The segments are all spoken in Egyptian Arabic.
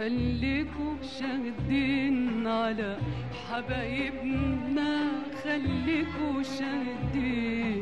خليكوا شاهدين على حبايبنا خليكوا شاهدين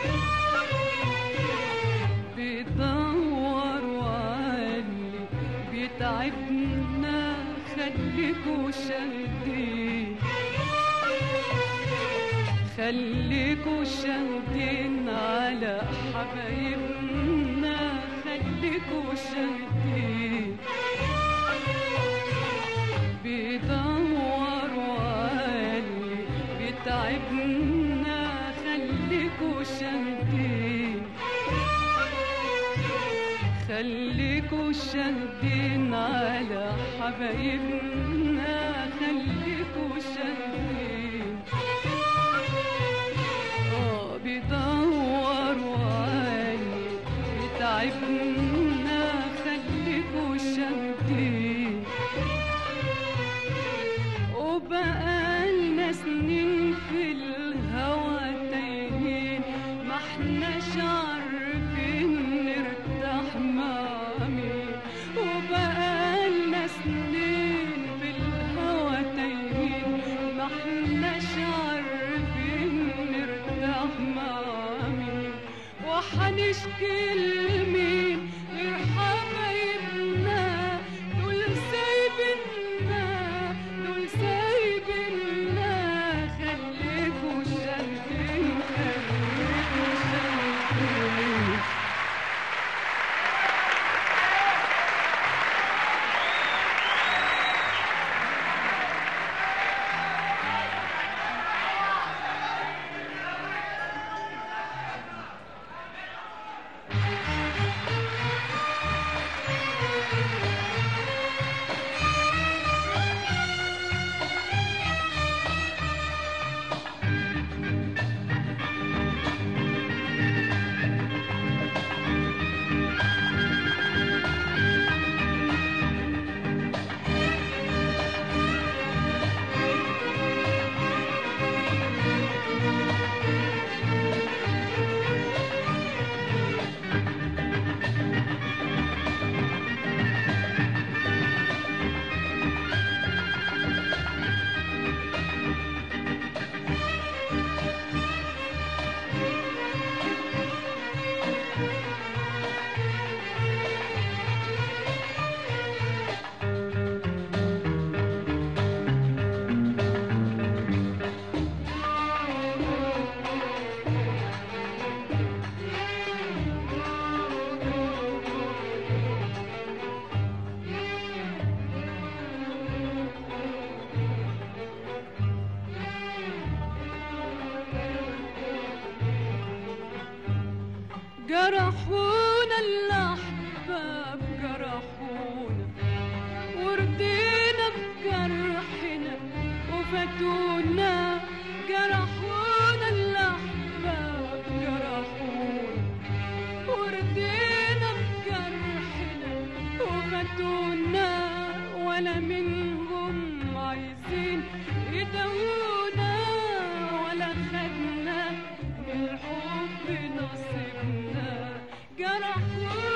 بيدوروا علي بيتعبنا خليكوا شاهدين خليكوا شاهدين على حبايبنا خليكوا شاهدين بيدوروا علي بيتعبنا خليكوا شاهدين خليكوا شاهدين على حبايبنا خليكوا شاهدين اه بيدوروا علي بيتعبنا خليكوا شاهدين وبقالنا سنين في الهوى تايهين ما احناش عارفين نرتاح مع مين وبقالنا سنين في الهوى تايهين ما احناش عارفين نرتاح مع مين وحنشكي لمين غير حبايبنا دول سايبنا دول سايبنا خليكوا شايفين خليكوا شايفين جرحونا الأحباب جرحونا وردينا بجرحنا وفاتونا جرحونا الأحباب جرحونا وردينا بجرحنا وفاتونا ولا منهم عايزين يداوونا ولا خدنا من الحب نصيبنا جرحونا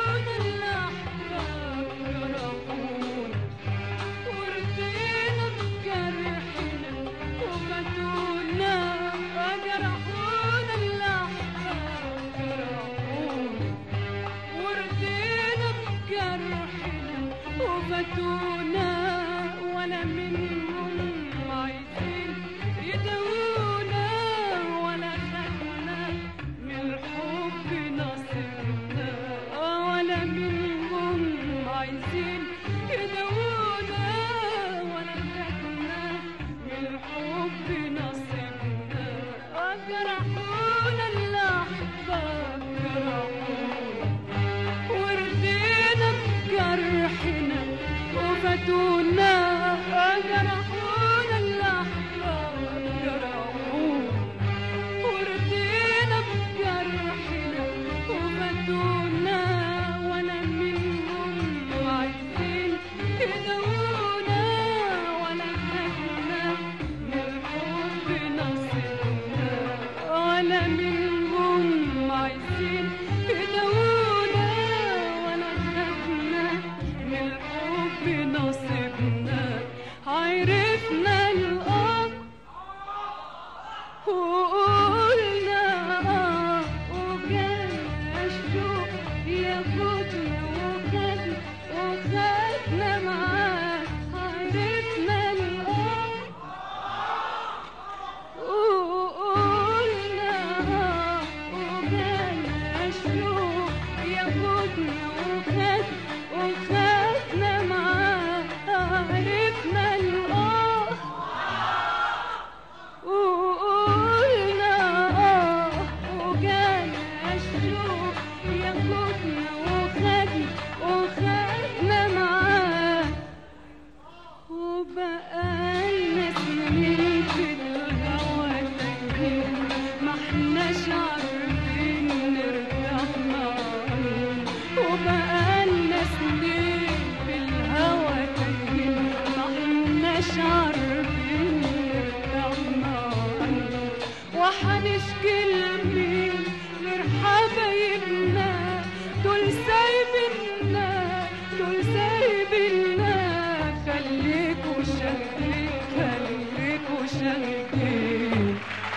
وحنشكي لمين غير حبايبنا دول سايبنا دول سايبنا خليكوا شاهدين خليكوا شاهدين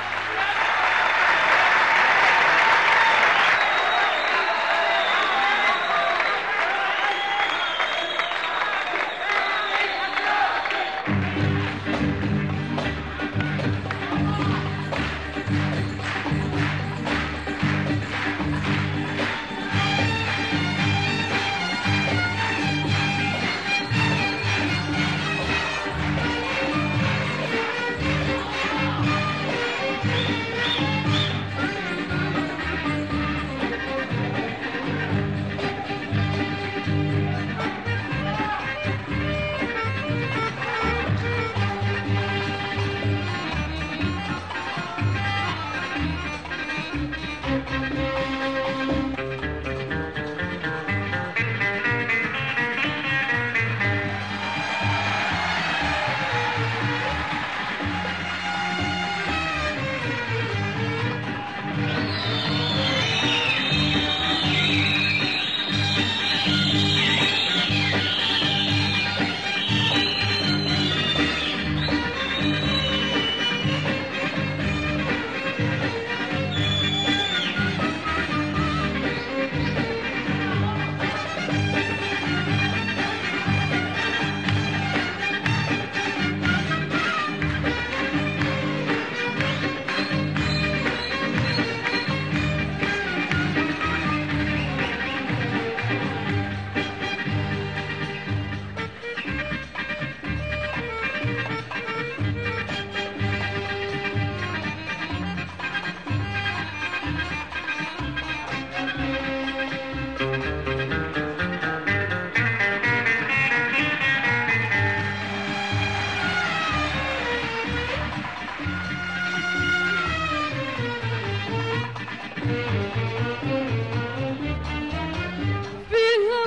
في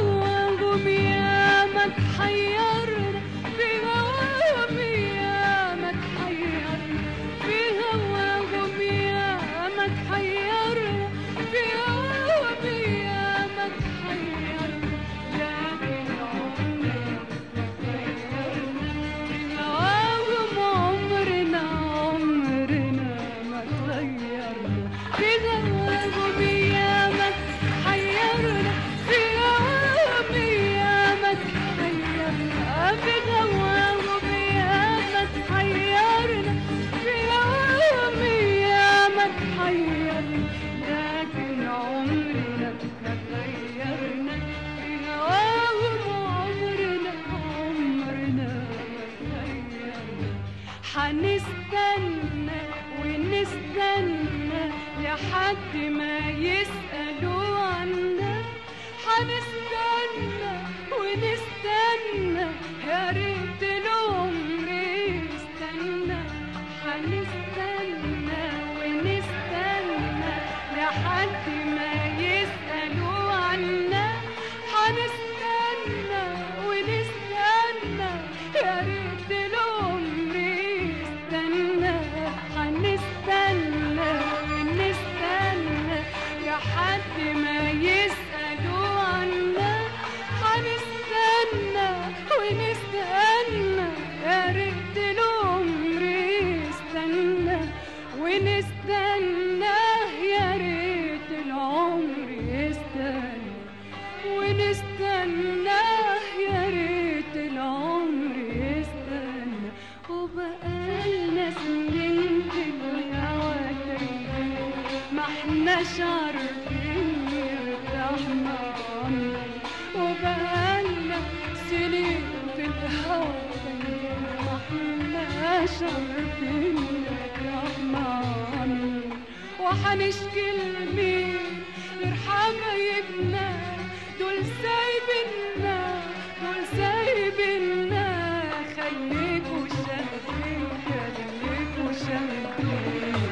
هواهم يا ما تحيرنا في هواهم يا ما تحيرنا في هواهم يا ما تحيرنا في هواهم يا ما تحيرنا لكن عمرنا ما تغيرنا في هواهم عمرنا عمرنا ما تغيرنا في هواهم يا ما تحيرنا في هواهم يا ما تحيرنا في هواهم يا ما تحيرنا في هواهم يا ما تحيرنا لكن عمرنا ما تغيرنا في هواهم عمرنا عمرنا ما تغيرنا حنستنى ونستنى لحد ما يسألوا عنا حنستنى ونستنى يا ريت العمر يستنى حنستنى ونستنى لحد ما يسألوا عنا حنستنى ونستنى يا ريت العمر يستنى حنستنى ونستنى لحد ما يسألوا عنا حنستنى ونستنى يا ريت العمر يستنى ونستنى يا ريت العمر يستنى ونستنى يا ريت العمر يستنى وبقالنا سنين في الهوا تايهين ما احناش عارفين نرتاح معانا وبقالنا سنين في الهوا تايهين ما احناش عارفين نرتاح معانا وحنشكي لمين غير حبايبنا دول سايبنا دول سايبنا خليكوا شاهدين خليكوا شاهدين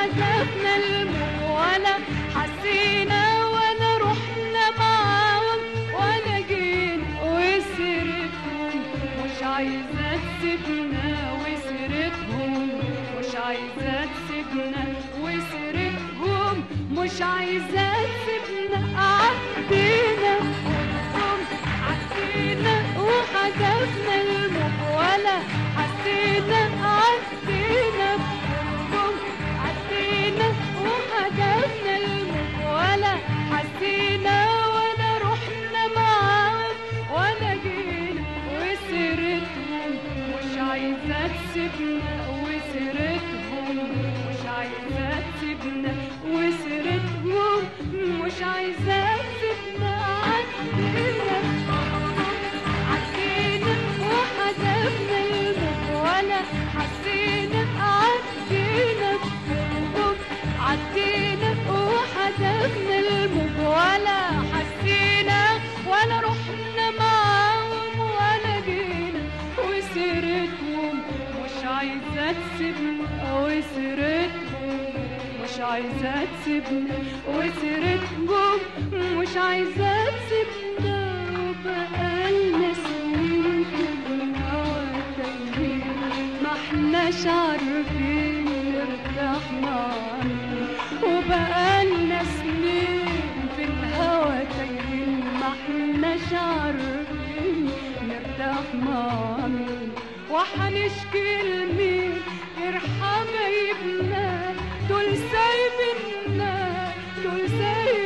وحذفنا الموت ولا حسينا ولا رحنا معاهم ولا جينا وسيرتهم مش عايزة تسيبنا وسيرتهم مش عايزة تسيبنا وسيرتهم مش عايزة تسيبنا عدينا قلتهم عدينا وحذفنا الموت ولا حسينا عدينا قلتهم عدينا وحذفنا الموت ولا حسينا ولا رحنا معاهم ولا جينا وسيرتهم مش عايزة تسيبنا وسيرتهم مش عايزة تسيبنا وسيرتهم مش عايزة تسيبنا عدينا عدينا وحذفنا الموت ولا حسينا عدينا بقلوب عدينا وحذفنا الموت ولا حسينا ولا رحنا معاهم ولا جينا وسيرتهم مش عايزة تسيبنا وسيرتهم مش عايزة تسيبنا وسيرتهم مش عايزة تسيبنا وبقالنا سنين في الهوا تايهين ما احناش عارفين نرتاح معانا وبقالنا سنين في الهوا تايهين ما احناش عارفين نرتاح معانا وحنشكي لمين غير حبايبنا دول سايبيننا دول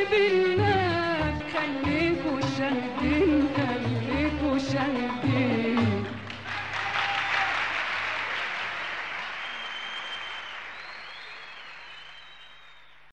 سايبيننا خليكوا شاهدين خليكوا شاهدين